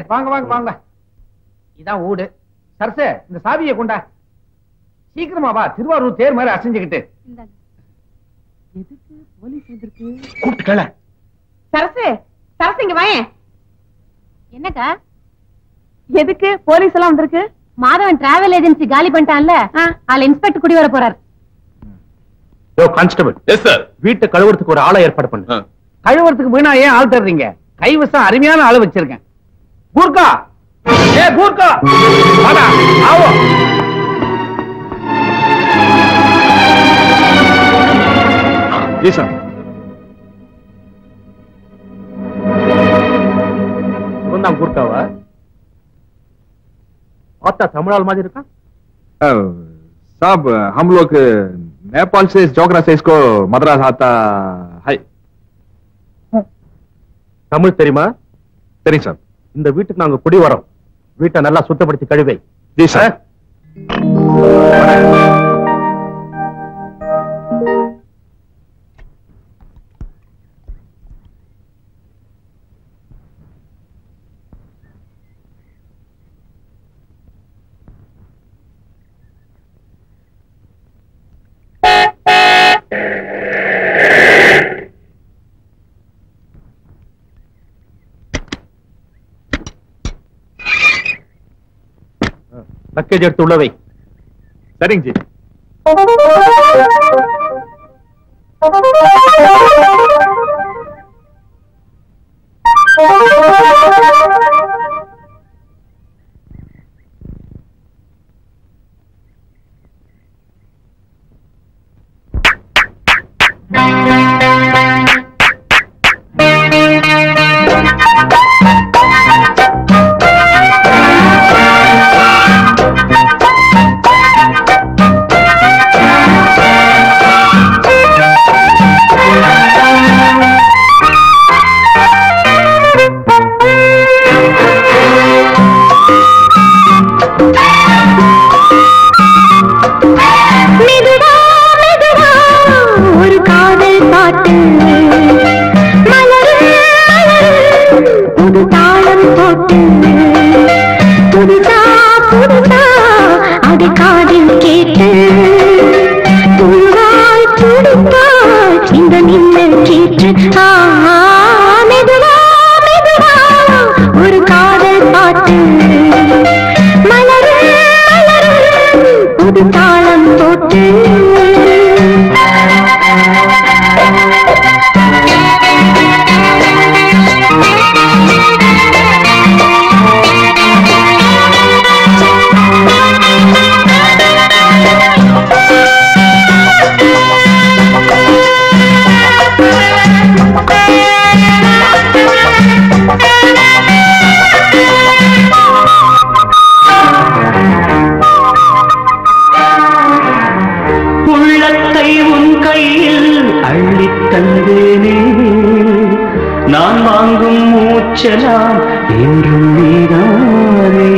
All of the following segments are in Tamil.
வாங்க வாங்க வாங்க இதான் ஊடு சரசு இந்த சாவியை கொண்டா சீக்கிரமா வா திருவாரூர் தேர் மாதிரி அசைஞ்சுக்கிட்டு எதுக்கு போலீஸ் வந்திருக்கு கூப்பிட்டு கேள சரசு சரசு இங்க வாயேன் என்னக்கா எதுக்கு போலீஸ் எல்லாம் வந்திருக்கு மாதவன் டிராவல் ஏஜென்சி காலி பண்ணிட்டான்ல அதுல இன்ஸ்பெக்டர் குடி வர போறாரு யோ கான்ஸ்டபிள் எஸ் சார் வீட்டை கழுவுறதுக்கு ஒரு ஆளை ஏற்பாடு பண்ணு கழுவுறதுக்கு வீணா ஏன் ஆள் தர்றீங்க கைவசம் அருமையான ஆளு வச்சிருக்கேன் கூர்க்கா ஏ கூர்க்கா வாடா ஆவோ ஜி சார் இவன் தான் கூர்க்காவா பார்த்தா தமிழால் மாதிரி இருக்கான் साहब हम लोग नेपाल से जोगरा से इसको मद्रास आता है தமிழ் தெரியுமா சரிங்க சார் இந்த வீட்டுக்கு நாங்க குடி வரோம் வீட்டை நல்லா சுத்தப்படுத்தி கழுவை ஜி சார் லக்கேஜ் எடுத்து உள்ளவை சரிங்க ஜி மெதுவா மெதுவா ஒரு காதல் பாட்டு மலரும் மலரும் புது தாளம் போட்டு புதுசா புதுசா அது காதில் கேட்டு துள்ளாய் துடுப்பாய் இந்த மின்னல் கீற்று ஆ ஆ, மெதுவா மெதுவா ஒரு காதல் பாட்டு மலரும் மலரும் புது தாளம் போட்டு உள்ளத்தை உன் கையில் அள்ளித் தந்தேனே நான் வாங்கும் மூச்சலாம் என்றும் நீதானே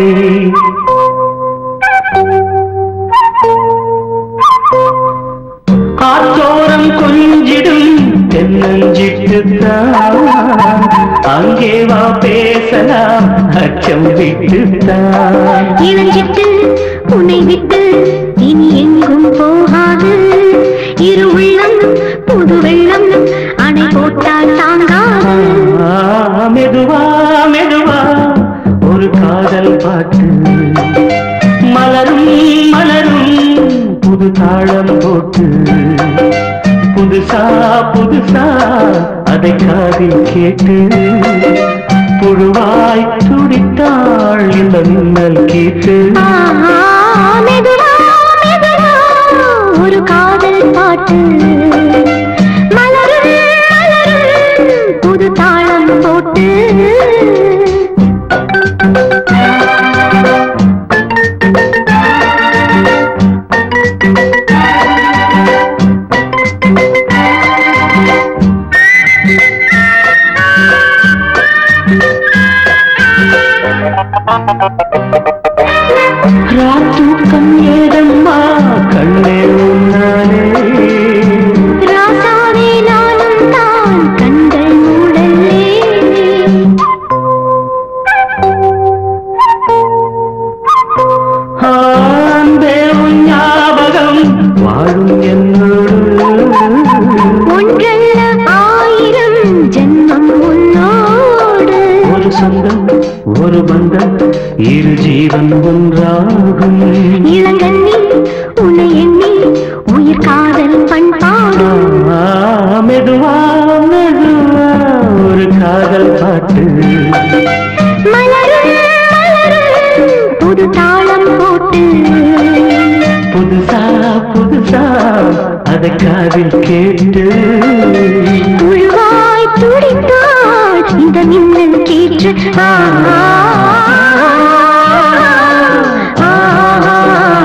ஆத்தோரம் கொஞ்சிடும் தென்னஞ்சிட்டுத்தான் அங்கே வா பேசலாம் அச்சம் விட்டுத்தான் இளஞ்சிட்டு உன்னை விட்டு இனி எங்கும் போகாது இரு உள்ளம் புது வெள்ளம் அணை போட்டால் தாங்காது ஆ, மெதுவா மெதுவா ஒரு காதல் பாட்டு மலரும் மலரும் புது தாளம் போட்டு புதுசா புதுசா அதை காதில் கேட்டு புழுவாய் துடித்தாள் இந்த மின்னல் கேட்டு ஆ, மெதுவா மெதுவா ஒரு காதல் பாட்டு மலரும் மலரும் புது தாளம் போட்டு ராத்தூக்கம் ஏதம்மா கண்ணே உன்னாலே ராசாவே நானும் தான் கண்கள் மூடலே வாழும் என்னோடு ஒன்றல்ல ஆயிரம் ஜென்மம் உன்னோடு ஒரு சொந்தம் ஒரு பந்தம் இரு ஜீவன் ஒன்றாகும் இளங்கண்ணி உன்னை எண்ணி உயிர் காதல் பண்பாடும் ஆ, மெதுவா மெதுவா ஒரு காதல் பாட்டு மலரும் மலரும் புது தாளம் போட்டு புதுசா புதுசா அதை காதில் கேட்டு துள்வாய் துடித்தாய் இந்த மின்னல் கேற்று ஆ, ஆ, ஆ, ஆ,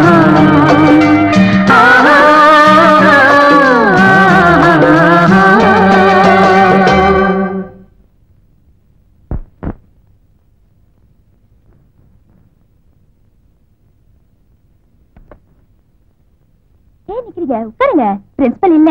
ஆ. ஏன் நிக்கிறீங்க உட்காருங்க பிரின்சிபல் இல்ல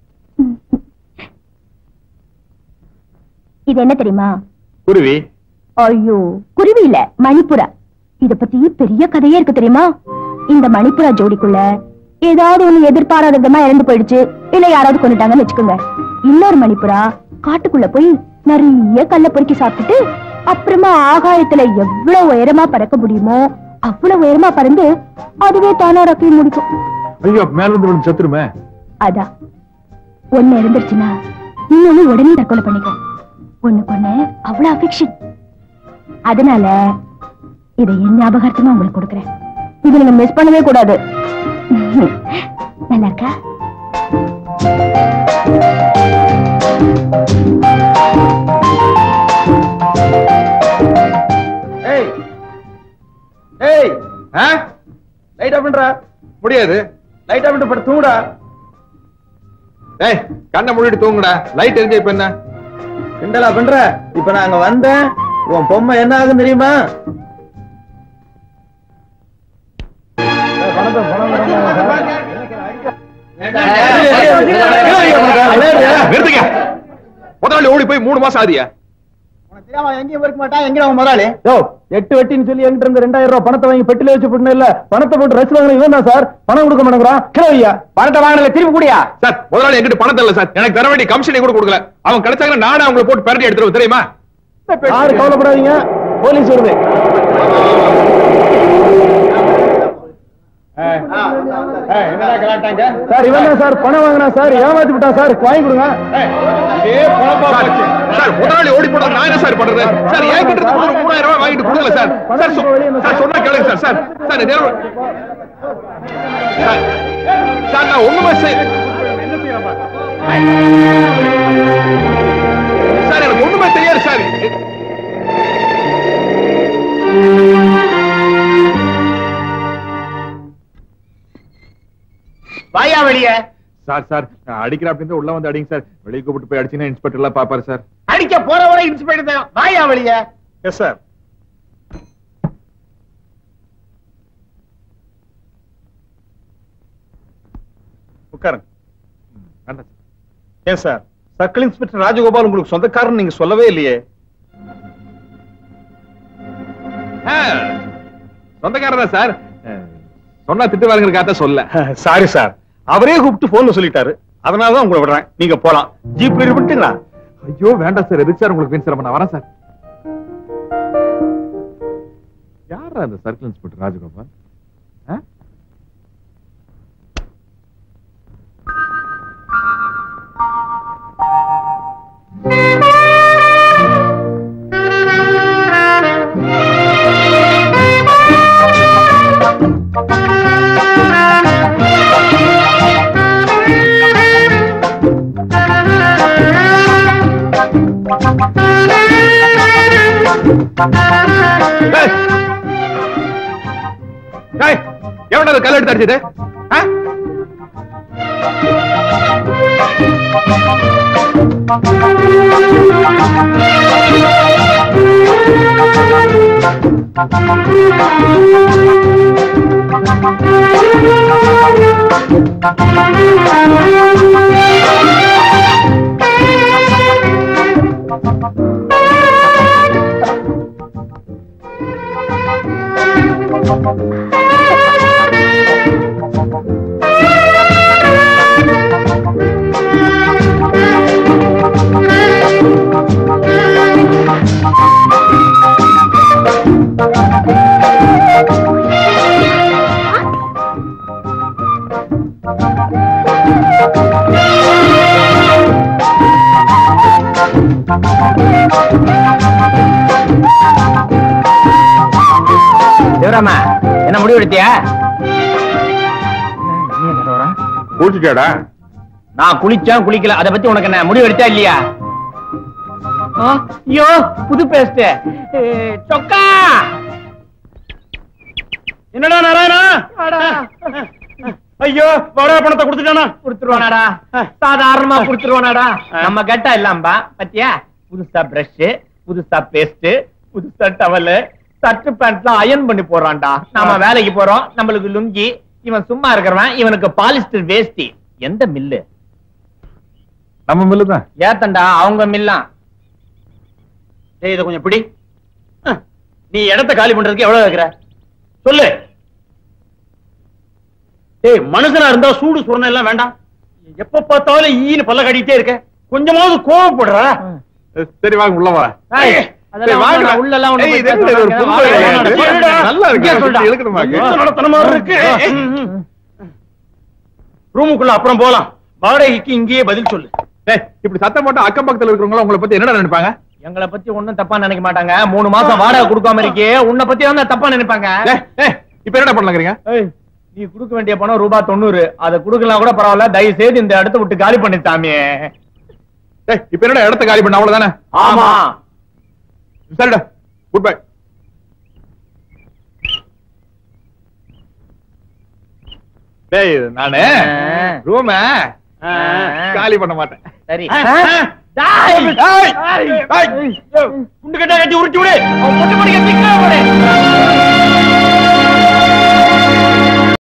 இது என்ன தெரியுமா குருவி ஐயோ குருவி இல்ல மணிப்புரா இத பத்தி பெரிய கதையே இருக்கு தெரியுமா இந்த மணிப்புரா ஜோடிக்குள்ள ஏதாவது ஒண்ணு எதிர்பாராத விதமா இறந்து போயிடுச்சு இல்ல யாராவது கொண்டுட்டாங்கன்னு வச்சுக்கோங்க இன்னொரு மணிப்புரா காட்டுக்குள்ள போய் நிறைய கல்ல பொறுக்கி சாப்பிட்டுட்டு அப்புறமா ஆகாயத்துல எவ்வளவு உயரமா பறக்க முடியுமோ அவ்வளவு உயரமா பறந்து அதுவே தானா ரக்கி முடிக்கும் ஐயோ மேல இருந்து விழுந்து செத்துருமே அதான் ஒண்ணு இருந்துருச்சுன்னா இன்னொன்னு உடனே தற்கொலை பண்ணிக்கும் ஒண்ணுக்கு ஒண்ணு அவ்வளவு அஃபெக்ஷன் அதனால இதை என் ஞாபகார்த்தமா உங்களுக்கு கொடுக்குறேன் இது நீங்க மிஸ் பண்ணவே கூடாது நல்லா இருக்கா ஏய் ஏய் ஆ? லைட் ஆஃப் பண்றா முடியாது லைட் ஆஃப் பண்ணிட்டு படுத்து தூங்குடா ஏய் கண்ணை மூடிட்டு தூங்குடா லைட் எரிஞ்ச இப்ப என்ன கிண்டலா பண்ற இப்ப நான் அங்க வந்தேன் உன் பொம்மை என்ன ஆகும் தெரியுமா நிறுத்துங்க முதலாளி ஓடி போய் மூணு மாசம் ஆதியா யோ, எட்டு வெட்டின்னு சொல்லி என்கிட்ட இருந்து ரெண்டாயிரம் ரூபாய் பணத்தை வாங்கி பெட்டில வச்சு போட்டு இல்ல பணத்தை போட்டு ரசு வாங்கின இவன் தான் சார் பணம் கொடுக்க மாட்டேங்கிறான் கிளவியா பணத்தை வாங்கினல திருப்பி கூடியா சார் முதலாளி என்கிட்ட பணம் தரல சார் எனக்கு தர வேண்டிய கமிஷனை கூட கொடுக்கல அவங்க கிடைச்சாங்கன்னா நானே அவங்களை போட்டு பரட்டி எடுத்துருவேன் தெரியுமா யாரு கவலைப்படாதீங்க போலீஸ் வருது சார் இவன் தான் சார் பணம் வாங்கினா சார் ஏமாத்தி விட்டா சார் வாங்கி கொடுங்க சார், சார் முதலாளி ஓடி போட நான் என்ன சார் பண்றது சார் ஏன் கிட்ட இருந்து ஒரு மூணாயிரம் ரூபாய் வாங்கிட்டு கொடுக்கல சார் சார் சொ- சார் சொன்னா கேளுங்க சார் சார் சார் இது நேரம் சார், சார் நான் ஒண்ணுமே செய் சார் எனக்கு ஒண்ணுமே தெரியாது சார் வாயா வெளிய சார் சார் நான் அடிக்கிற அப்படின்னு உள்ள வந்து அடிங்க சார் வெளியே கூப்பிட்டு போய் அடிச்சுன்னா இன்ஸ்பெக்டர் எல்லாம் பாப்பாரு சார் அடிக்க போறவரை இன்ஸ்பெக்டர் தான் வாயா வெளிய எஸ் சார் உட்காருங்க வேண்டாம் சார் ஏன் சார் சர்க்கிள் இன்ஸ்பெக்டர் ராஜகோபால் உங்களுக்கு சொந்தக்காரன் நீங்க சொல்லவே இல்லையே ஆ, சொந்தக்காரர் தான் சார் அஹ், சொன்னா திட்டு வாங்குறதுக்காக சொல்ல சாரி சார் அவரே கூப்பிட்டு போன்ல சொல்லிட்டாரு அதனால தான் உங்களை விடுறேன் நீங்க போலாம் ஜீப் ரெடி பண்ணிட்டீங்களா ஐயோ வேண்டாம் சார் எதுக்கு சார் உங்களுக்கு வீண் சிரமம் நான் வரேன் சார் யாரா அந்த சர்க்கிள் இன்ஸ்பெக்டர் ராஜகோபால் ஆ? டேய்! டேய், எவன்டா அது கல் எடுத்து அடிச்சது ஆ? ஆ என்ன முடிவு எடுத்தியா குளிச்சுட்டாடா நான் குளிச்சேன் குளிக்கல அத பத்தி உனக்கு என்ன முடிவு எடுத்தா இல்லையா ஆ, ஐயோ புது பேஸ்ட் சொக்கா என்னடா நாராயணா ஐயோ வாடகை பணத்தை கொடுத்துட்டானா குடுத்துருவானாடா சாதாரணமா குடுத்துருவானாடா நம்ம கெட்டா இல்லாம்பா பத்தியா புதுசா பிரஷ் புதுசா பேஸ்ட் புதுசா டவல் சட்டு பேண்ட்லாம் அயன் பண்ணி போறான்டா நாம வேலைக்கு போறோம் நம்மளுக்கு லுங்கி இவன் சும்மா இருக்கிறவன் இவனுக்கு பாலிஸ்டர் வேஷ்டி எந்த மில்லு நம்ம மில்லு தான் ஏத்தண்டா அவங்க மில்லாம் டேய் இத கொஞ்சம் பிடி அஹ், நீ இடத்த காலி பண்றதுக்கு எவ்வளவு வைக்கிற சொல்லு டேய் மனுஷனா இருந்தா சூடு சொரணை எல்லாம் வேண்டாம் எப்ப பார்த்தாலும் ஈன்னு பல்ல கடிக்கிட்டே இருக்க கொஞ்சமாவது கோவப்படுறா சரி வாங்க உள்ள வா ஏய், சரி, அதெல்லாம் வாங்க. ஒண்ணும் உள்ளெல்லாம் ஒண்ணும் ஏய், போய் இது என்ன இது ஒரு பேச புது மாட்டாங்க. வேலையா வாங்க, இது? சொல்லுடா. நல்லா இருக்கு. இங்கே சொல்லுடா. இழுக்கணுமாக்கு. நடத்தனமா இருக்கு ரூமுக்குள்ள அப்புறம் போலாம் வாடகைக்கு இங்கேயே பதில் சொல்லு டேய், இப்படி சத்தம் போட்டு அக்கம் பக்கத்துல இருக்கிறவங்க உங்களை பத்தி என்னடா நினைப்பாங்க எங்களை பத்தி ஒண்ணும் தப்பா நினைக்க மாட்டாங்க மூணு மாசம் வாடகை கொடுக்காம இருக்கே உன்னை பத்தி வந்து தப்பா நினைப்பாங்க டேய், டேய், இப்ப என்ன பண்ணலாங்கிறீங்க ஏய், நீ கொடுக்க வேண்டிய பணம் ரூபாய் தொண்ணூறு அதை கொடுக்கலாம் கூட பரவாயில்ல தயவு செய்து இந்த இடத்த விட்டு காலி பண்ணி சாமி டேய், இப்ப என்னடா இடத்த காலி பண்ண அவ்வளவுதானே ஆமா சரிடா குட் பை டேய் நானு ஆ. ரூம ஆ. காலி பண்ண மாட்டேன் சரி டேய், டேய், டேய். குண்டு கட்டா கட்டி உருட்டி விடு அவன் பொட்டு மணிக்கு திக்கா போடு